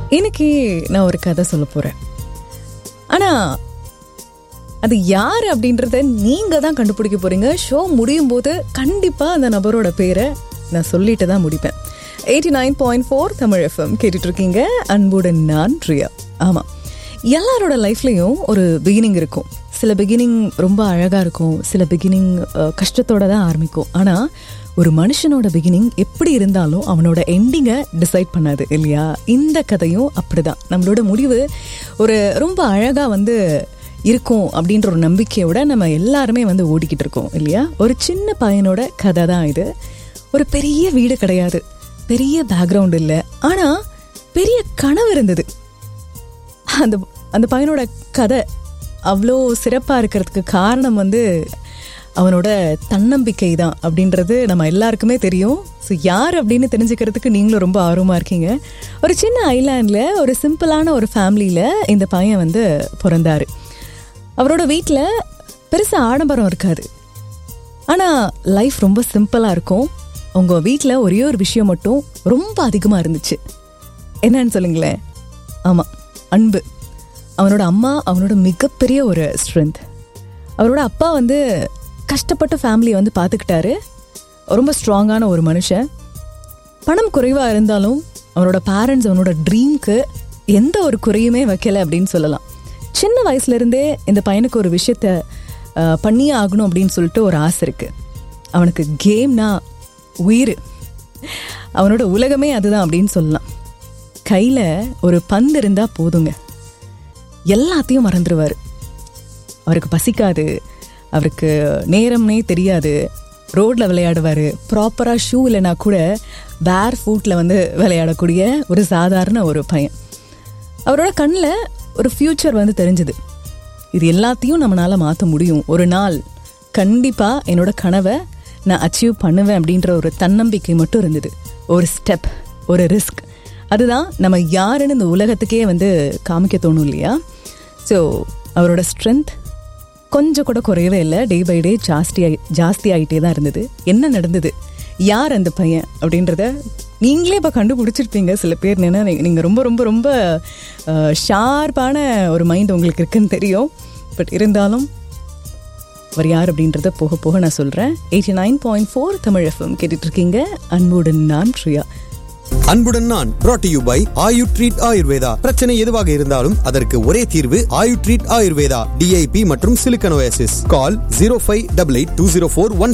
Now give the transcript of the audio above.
இன்னைக்கு நான் ஒரு கதை சொல்ல போறேன் ஆனா அது யார் அப்படின்றத நீங்க தான் கண்டுபிடிக்க போறீங்க ஷோ முடியும் போது கண்டிப்பா அந்த நபரோட பேரை நான் சொல்லிட்டு தான் முடிப்பேன் eighty nine point four Tamil FM கேட்டுட்டு இருக்கீங்க அன்புடன் நான் ரியா ஆமா எல்லாரோட லைஃப்லயும் ஒரு பிகினிங் இருக்கும் சில பிகினிங் ரொம்ப அழகா இருக்கும் சில பிகினிங் கஷ்டத்தோட தான் ஆரம்பிக்கும் ஆனா ஒரு மனுஷனோட பிகினிங் எப்படி இருந்தாலும் அவனோட எண்டிங்கை டிசைட் பண்ணாது இல்லையா இந்த கதையும் அப்படிதான் நம்மளோட முடிவு ஒரு ரொம்ப அழகா வந்து இருக்கும் அப்படின்ற ஒரு நம்பிக்கையோட நம்ம எல்லாருமே வந்து ஓடிக்கிட்டு இருக்கோம் இல்லையா ஒரு சின்ன பையனோட கதை தான் இது ஒரு பெரிய வீடு கிடையாது பெரிய பேக்ரவுண்ட் இல்லை ஆனா பெரிய கனவு இருந்தது அந்த அந்த பையனோட கதை அவ்வளோ சிறப்பாக இருக்கிறதுக்கு காரணம் வந்து அவனோட தன்னம்பிக்கை தான் அப்படின்றது நம்ம எல்லாருக்குமே தெரியும் ஸோ யார் அப்படின்னு தெரிஞ்சுக்கிறதுக்கு நீங்களும் ரொம்ப ஆர்வமாக இருக்கீங்க ஒரு சின்ன ஐலாண்டில் ஒரு சிம்பிளான ஒரு ஃபேமிலியில் இந்த பையன் வந்து பிறந்தாரு அவரோட வீட்டில் பெருசாக ஆடம்பரம் இருக்காது ஆனால் லைஃப் ரொம்ப சிம்பிளாக இருக்கும் உங்கள் வீட்டில் ஒரே ஒரு விஷயம் மட்டும் ரொம்ப அதிகமாக இருந்துச்சு என்னன்னு சொல்லுங்களேன் ஆமாம் அன்பு அவனோட அம்மா அவனோட மிகப்பெரிய ஒரு ஸ்ட்ரென்த் அவரோட அப்பா வந்து கஷ்டப்பட்டு ஃபேமிலியை வந்து பார்த்துக்கிட்டாரு ரொம்ப ஸ்ட்ராங்கான ஒரு மனுஷன் பணம் குறைவாக இருந்தாலும் அவனோட பேரண்ட்ஸ் அவனோட ட்ரீம்க்கு எந்த ஒரு குறையுமே வைக்கல அப்படின்னு சொல்லலாம் சின்ன வயசுலேருந்தே இந்த பையனுக்கு ஒரு விஷயத்த அஹ், பண்ணியே ஆகணும் அப்படின்னு சொல்லிட்டு ஒரு ஆசை இருக்குது அவனுக்கு கேம்னா உயிர் அவனோட உலகமே அதுதான் அப்படின்னு சொல்லலாம் கையில் ஒரு பந்து இருந்தால் போதுங்க எல்லாத்தையும் மறந்துடுவார் அவருக்கு பசிக்காது அவருக்கு நேரம்னே தெரியாது ரோட்டில் விளையாடுவார் ப்ராப்பராக ஷூ இல்லைனா கூட பேர் ஃபூட்டில் வந்து விளையாடக்கூடிய ஒரு சாதாரண ஒரு பையன் அவரோட கண்ணில் ஒரு ஃப்யூச்சர் வந்து தெரிஞ்சுது இது எல்லாத்தையும் நம்மளால் மாற்ற முடியும் ஒரு நாள் கண்டிப்பாக என்னோட கனவை நான் அச்சீவ் பண்ணுவேன் அப்படின்ற ஒரு தன்னம்பிக்கை மட்டும் இருந்தது ஒரு ஸ்டெப் ஒரு ரிஸ்க் அதுதான் நம்ம யாருன்னு இந்த உலகத்துக்கே வந்து காமிக்க தோணும் இல்லையா ஸோ அவரோட ஸ்ட்ரென்த் கொஞ்சம் கூட குறையவே இல்லை டே பை டே ஜாஸ்தி ஆகி ஜாஸ்தி ஆகிட்டே தான் இருந்தது என்ன நடந்தது யார் அந்த பையன் அப்படின்றத நீங்களே இப்போ கண்டுபிடிச்சிருப்பீங்க சில பேர் என்ன நீங்கள் ரொம்ப ரொம்ப ரொம்ப ஷார்ப்பான ஒரு மைண்ட் உங்களுக்கு இருக்குன்னு தெரியும் பட் இருந்தாலும் அவர் யார் அப்படின்றத போக போக நான் சொல்கிறேன் eighty nine point four Tamil FM கேட்டுட்டு இருக்கீங்க அன்புடன் நான் ப்ரியா அன்புடன் நான் brought to you by Ayu treat Ayurveda பிரச்சனை எதுவாக இருந்தாலும் அதற்கு ஒரே தீர்வு ஆயு ட்ரீட் ஆயுர்வேதா டிஐபி மற்றும் சிலிக்கனோசிஸ் call zero five double eight two zero four one